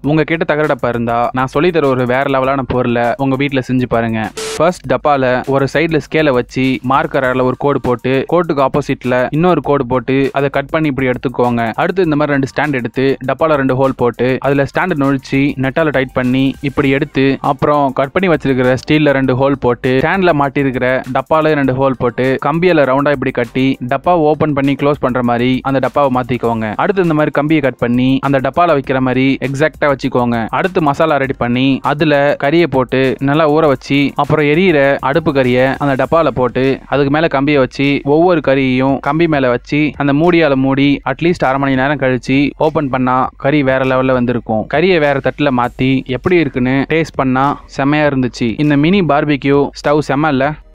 உங்ககிட்ட தகர டப்பா இருந்தா நான் சொல்லி தர ஒரு வேற லெவலான பொருளை உங்க வீட்ல செஞ்சு பாருங்க ஃபர்ஸ்ட் டப்பால ஒரு சைடுல ஸ்கேலை வச்சு மார்க்கரால ஒரு கோடு போட்டு கோட்டுக்கு ஆப்போசிட்ல இன்னொரு கோடு போட்டு அதை கட் பண்ணி இப்படி எடுத்துக்கோங்க அடுத்து இந்த மாதிரி ரெண்டு ஸ்டாண்ட் எடுத்து டப்பால ரெண்டு ஹோல் போட்டு அதுல ஸ்டாண்ட் நொழிச்சு நெட்டால டைட் பண்ணி இப்படி எடுத்து அப்புறம் கட் பண்ணி வச்சிருக்கிற ஸ்டீல்ல ரெண்டு ஹோல் போட்டு ஸ்டாண்ட்ல மாட்டி இருக்கிற டப்பால ரெண்டு ஹோல் போட்டு கம்பியில ரவுண்டா இப்படி கட்டி டப்பாவை ஓபன் பண்ணி க்ளோஸ் பண்ற மாதிரி அந்த டப்பாவை மாத்திக்கோங்க அடுத்து இந்த மாதிரி கம்பியை கட் பண்ணி அந்த டப்பால வைக்கிற மாதிரி எக்ஸாக்டா வச்சுக்கோங்க அடுத்து மசாலா ரெடி பண்ணி அதுல கறியை போட்டு நல்லா ஊற வச்சு அப்புறம் எரியிற அடுப்பு கறியை அந்த டப்பால போட்டு அதுக்கு மேல கம்பியை வச்சு ஒவ்வொரு கறியையும் கம்பி மேல வச்சு அந்த மூடியால மூடி அட்லீஸ்ட் அரை மணி நேரம் கழிச்சு ஓபன் பண்ணா கறி வேற லெவல்ல வந்திருக்கும் கறியை வேற தட்டுல மாத்தி எப்படி இருக்குன்னு டேஸ்ட் பண்ணா செமையா இருந்துச்சு இந்த மினி பார்பிக்யூ ஸ்டவ் செம்ம இல்ல